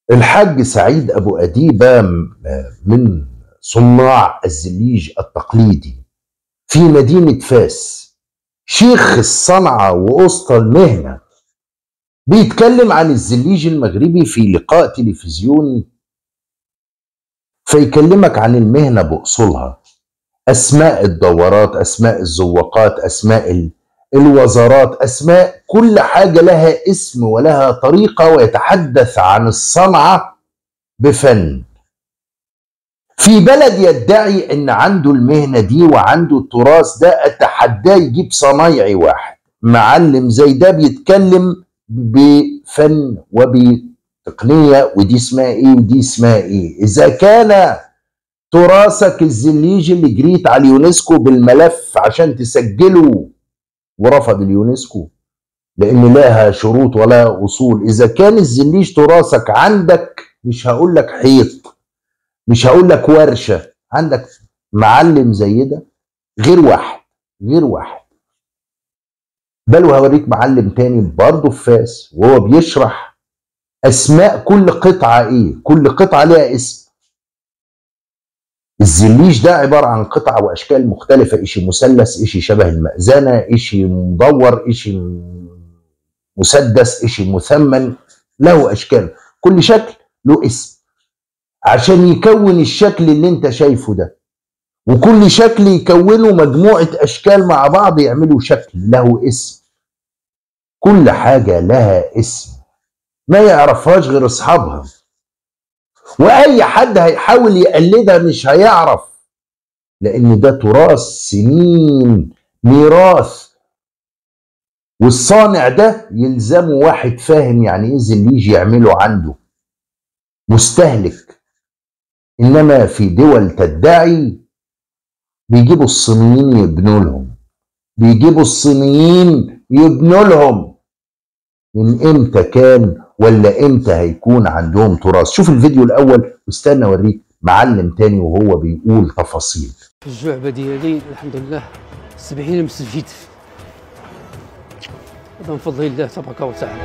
الحاج سعيد أبو أديبة من صناع الزليج التقليدي في مدينة فاس شيخ الصنعة وأسطى المهنة بيتكلم عن الزليج المغربي في لقاء تلفزيوني فيكلمك عن المهنة بأصولها أسماء الدورات أسماء الزواقات أسماء الوزارات أسماء كل حاجة لها اسم ولها طريقة ويتحدث عن الصنعة بفن في بلد يدعي ان عنده المهنة دي وعنده التراث ده اتحداه يجيب صنايعي واحد معلم زي ده بيتكلم بفن وبتقنية ودي اسمها ايه ودي اسمها ايه اذا كان تراثك الزليجي اللي جريت على اليونسكو بالملف عشان تسجله ورفض اليونسكو لان لها شروط ولا اصول اذا كان الزليج تراثك عندك مش هقول لك حيط مش هقول لك ورشه عندك معلم زي ده غير واحد غير واحد بل وهوريك معلم تاني برضه في فاس وهو بيشرح اسماء كل قطعه ايه كل قطعه ليها اسم الزليج ده عبارة عن قطع وأشكال مختلفة إشي مثلث إشي شبه المأذنة إشي مدور إشي مسدس إشي مثمن له أشكال كل شكل له اسم عشان يكون الشكل اللي انت شايفه ده وكل شكل يكونه مجموعة أشكال مع بعض يعملوا شكل له اسم كل حاجة لها اسم ما يعرفهاش غير أصحابها واي حد هيحاول يقلدها مش هيعرف لان ده تراث سنين ميراث والصانع ده يلزمه واحد فاهم يعني ايه زليج يعمله عنده مستهلك انما في دول تدعي بيجيبوا الصينيين يبنوا لهم بيجيبوا الصينيين يبنوا لهم من امتى كان ولا امتى هيكون عندهم تراث شوف الفيديو الاول واستنى اوريك معلم تاني وهو بيقول تفاصيل الجعبه ديالي الحمد لله 70 مسجد هذا من فضل الله تبارك وتعالى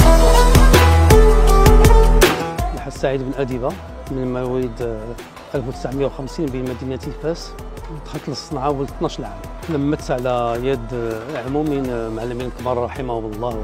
الحاج سعيد بن اديبه من مواليد 1950 بمدينه فاس دخلت للصنعه ولد 12 عام لمت على يد عمو من معلمين كبار رحمهم الله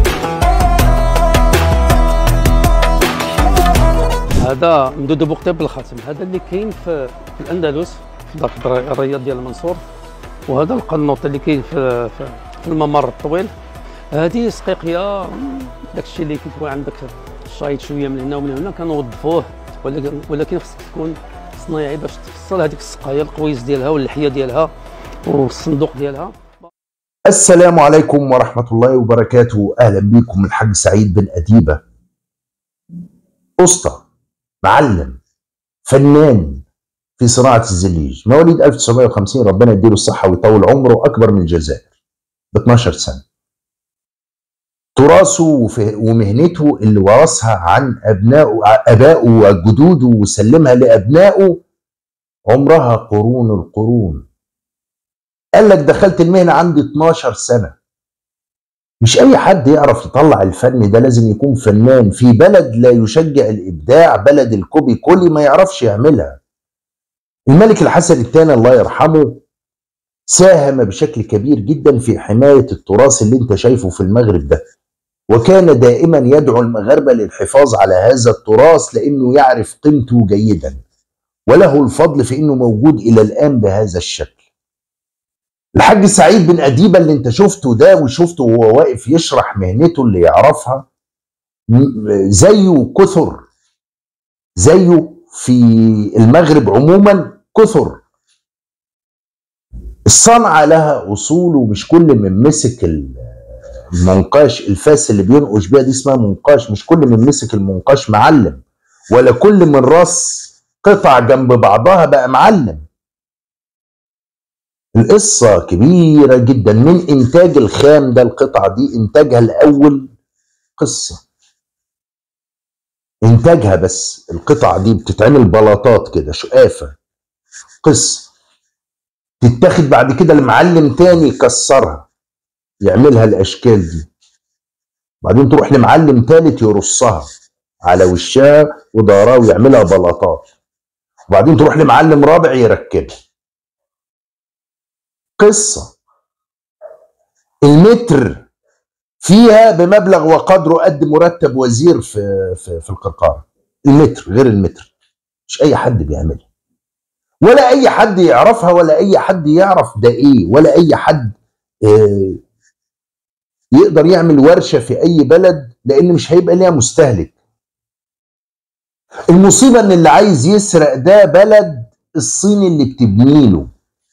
هذا مدود بوقتيب بالخاتم هذا اللي كاين في, في الاندلس في ذاك الرياض ديال المنصور وهذا القنوط اللي كاين في, في الممر الطويل هذه سقيقيه داك الشيء اللي كيكون عندك شايط شويه من هنا ومن هنا كنوظفوه ولكن خصك تكون صنايعي باش تفصل هذيك السقايه القويس ديالها واللحيه ديالها والصندوق ديالها السلام عليكم ورحمة الله وبركاته أهلا بكم الحاج سعيد بن أديبة أسطى معلم فنان في صناعة الزليج مواليد 1950 ربنا يديله الصحة ويطول عمره أكبر من الجزائر ب 12 سنة تراثه ومهنته اللي ورثها عن أبنائه أبائه وجدوده وسلمها لأبنائه عمرها قرون القرون قال لك دخلت المهنة عندي 12 سنة مش اي حد يعرف يطلع الفن ده لازم يكون فنان في بلد لا يشجع الابداع بلد الكوبي كولي ما يعرفش يعملها الملك الحسن الثاني الله يرحمه ساهم بشكل كبير جدا في حماية التراث اللي انت شايفه في المغرب ده وكان دائما يدعو المغاربة للحفاظ على هذا التراث لانه يعرف قيمته جيدا وله الفضل في انه موجود الى الان بهذا الشكل الحاج سعيد بن أديبة اللي انت شفته ده وشفته وهو واقف يشرح مهنته اللي يعرفها زيه كثر زيه في المغرب عموما كثر الصنعة لها أصول ومش كل من مسك المنقاش الفاس اللي بينقش بيها دي اسمها منقاش مش كل من مسك المنقاش معلم ولا كل من راس قطع جنب بعضها بقى معلم القصة كبيرة جدا من إنتاج الخام ده القطعة دي إنتاجها الأول قصة إنتاجها بس القطعة دي بتتعمل بلاطات كده شقافة قصة تتاخد بعد كده لمعلم تاني يكسرها يعملها الأشكال دي بعدين تروح لمعلم تالت يرصها على وشها وظهرها ويعملها بلاطات وبعدين تروح لمعلم رابع يركبها قصه المتر فيها بمبلغ وقدره قد مرتب وزير في في, في القرقاره المتر غير المتر مش اي حد بيعملها ولا اي حد يعرفها ولا اي حد يعرف ده ايه ولا اي حد آه، يقدر يعمل ورشه في اي بلد لان مش هيبقى ليها مستهلك المصيبه ان اللي عايز يسرق ده بلد الصين اللي بتبني له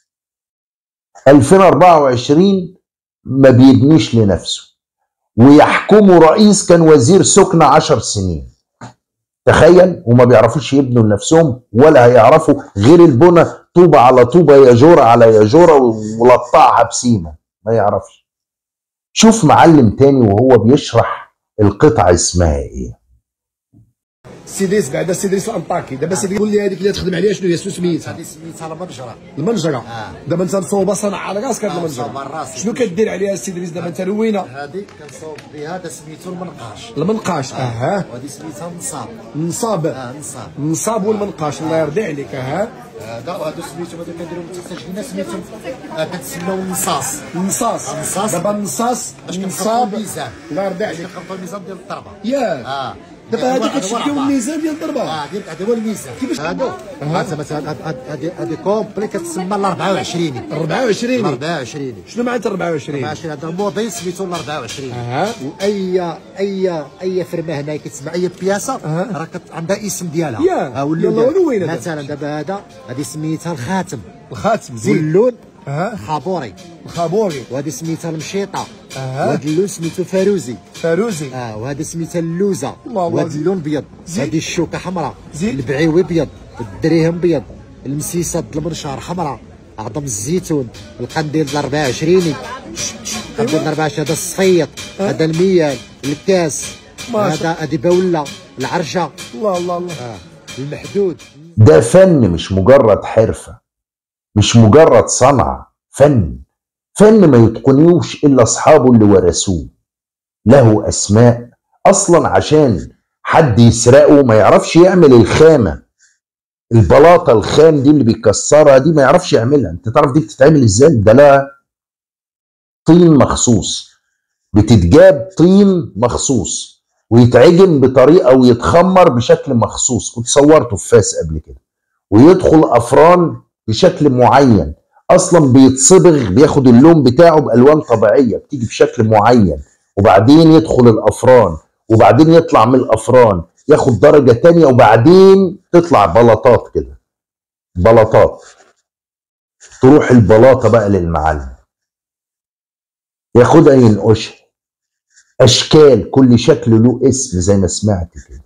2024 ما بيبنيش لنفسه ويحكمه رئيس كان وزير سكنة عشر سنين تخيل وما بيعرفوش يبنوا لنفسهم ولا هيعرفوا غير البنى طوبة على طوبة يجورة على يجورة ولطعها بسيمة ما يعرفش شوف معلم تاني وهو بيشرح القطعة اسمها ايه سيديس بعد سيديس الانطاكي دابا سيدي قول لي هذيك اللي تخدم عليها شنو هي شنو سميتها هذه سميتها المنجرة المنجره آه. دابا انت نصوبها صنع على راسك هاد آه، نصوب على المنجره راسي. شنو كدير عليها السيدريس دابا انت لوينه هذه كنصوب بها هذا سميتو المنقاش المنقاش اها وهذه سميتها النصاب نصاب اه نصاب نصاب والمنقاش الله يرضي عليك اها هذا وهذا سميتو هذا كنديرو متسجلين سميتو آه، كتسموا النصاص النصاص النصاص. دابا النصاص باش كنخلطوا نصاب الميزان الله يرضي باش عليك كنخلطوا الميزان ديال الضربة ياك اه دابا هذا هذه هو- كتشد هذا هو فيهم الربع. الميزان ديال الضربه اه ديال هذا هو الميزان كيفاش- هادو أها. هذا مثلا هاد- هاد- هادي هادي كومبلي كتسمى ال 24 ال 24 24 شنو معناتها 24 24 هذا الموديل سميتو ال 24 اها واي اي اي فرمه هنا كتسمع اي بياسه أها. راه كت- عندها اسم ديالها يا، آه، واللون يلا ديالها. ولوين هذا؟ مثلا دابا هذا هذه سميتها الخاتم الخاتم زين واللون أها. خابوري الخابوري وهذه سميتها المشيطه أها. وهذا اللون سميتو فاروزي فاروزي اه وهذه سميتها اللوزه الله الله وهذا زين. اللون بيض زين. هذه الشوكه حمراء زين. البعيوي بيض الدريهم بيض المسيسه د المنشار حمراء عظم الزيتون القنديل د 24 قنديل د 24 هذا الصفيط هذا الميال الكاس ما شاء- هذا هذه بوله العرشه الله الله الله آه. المحدود ده فن مش مجرد حرفة مش مجرد صنعة فن فن ما يتقنيوش إلا أصحابه اللي ورثوه له أسماء أصلا عشان حد يسرقه ما يعرفش يعمل الخامة البلاطة الخام دي اللي بيكسرها دي ما يعرفش يعملها انت تعرف دي بتتعمل ازاي ده لها طين مخصوص بتتجاب طين مخصوص ويتعجن بطريقه ويتخمر بشكل مخصوص كنت صورته في فاس قبل كده ويدخل افران بشكل معين اصلا بيتصبغ بياخد اللون بتاعه بالوان طبيعيه بتيجي بشكل معين وبعدين يدخل الافران وبعدين يطلع من الافران ياخد درجه تانية وبعدين تطلع بلاطات كده بلاطات تروح البلاطه بقى للمعلم ياخدها ينقشها اشكال كل شكل له اسم زي ما سمعت كده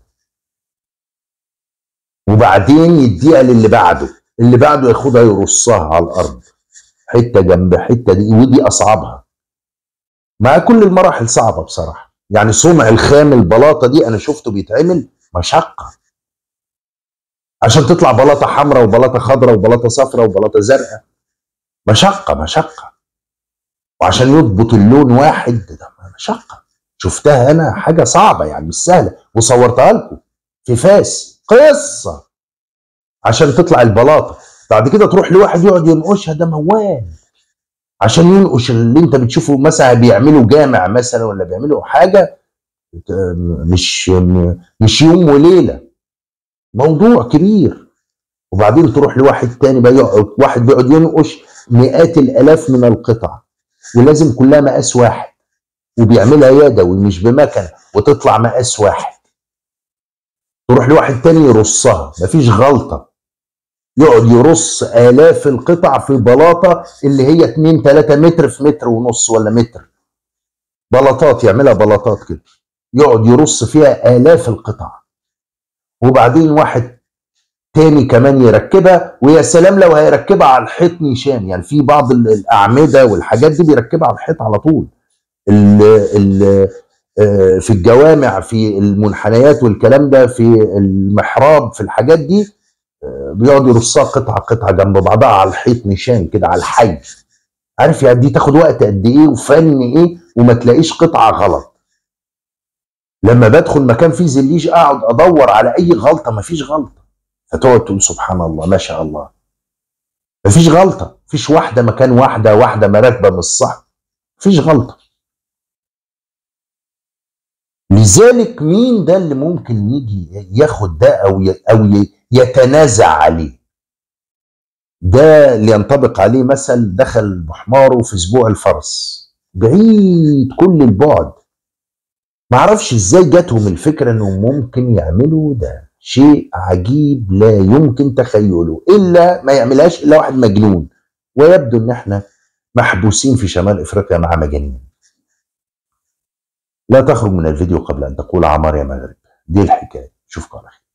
وبعدين يديها للي بعده اللي بعده ياخدها يرصها على الارض حته جنب حته دي ودي اصعبها مع كل المراحل صعبه بصراحه يعني صنع الخام البلاطه دي انا شفته بيتعمل مشقه عشان تطلع بلاطه حمراء وبلاطه خضراء وبلاطه صفراء وبلاطه زرقاء مشقه مشقه وعشان يضبط اللون واحد ده مشقه شفتها انا حاجه صعبه يعني مش سهله وصورتها لكم في فاس قصه عشان تطلع البلاطه بعد كده تروح لواحد يقعد ينقشها ده موال عشان ينقش اللي انت بتشوفه مثلا بيعملوا جامع مثلا ولا بيعملوا حاجه مش مش يوم وليله موضوع كبير وبعدين تروح لواحد تاني بقى يقعد واحد بيقعد ينقش مئات الالاف من القطع ولازم كلها مقاس واحد وبيعملها يدوي مش بمكنه وتطلع مقاس واحد تروح لواحد تاني يرصها مفيش غلطه يقعد يرص آلاف القطع في بلاطة اللي هي 2 3 متر في متر ونص ولا متر بلاطات يعملها بلاطات كده يقعد يرص فيها آلاف القطع وبعدين واحد تاني كمان يركبها ويا سلام لو هيركبها على الحيط نيشان يعني في بعض ال- الأعمدة والحاجات دي بيركبها على الحيط على طول ال ال آه، في الجوامع في المنحنيات والكلام ده في المحراب في الحاجات دي بيقعد يرصها قطعه قطعه جنب بعضها على الحيط نشان كده على الحي عارف يعني دي تاخد وقت قد ايه وفن ايه وما تلاقيش قطعه غلط لما بدخل مكان فيه زليج اقعد ادور على اي غلطه مفيش غلطه فتقعد تقول سبحان الله ما شاء الله مفيش غلطه مفيش واحده مكان واحده واحده مراكبه مش صح مفيش غلطه لذلك مين ده اللي ممكن يجي ياخد ده او ي- او ي- يتنازع عليه ده اللي ينطبق عليه مثل دخل بحماره في اسبوع الفرس بعيد كل البعد معرفش ازاي جاتهم الفكره انهم ممكن يعملوا ده شيء عجيب لا يمكن تخيله الا ما يعملهاش الا واحد مجنون ويبدو ان احنا محبوسين في شمال افريقيا مع مجانين لا تخرج من الفيديو قبل ان تقول عمار يا مغرب دي الحكايه اشوفكم على خير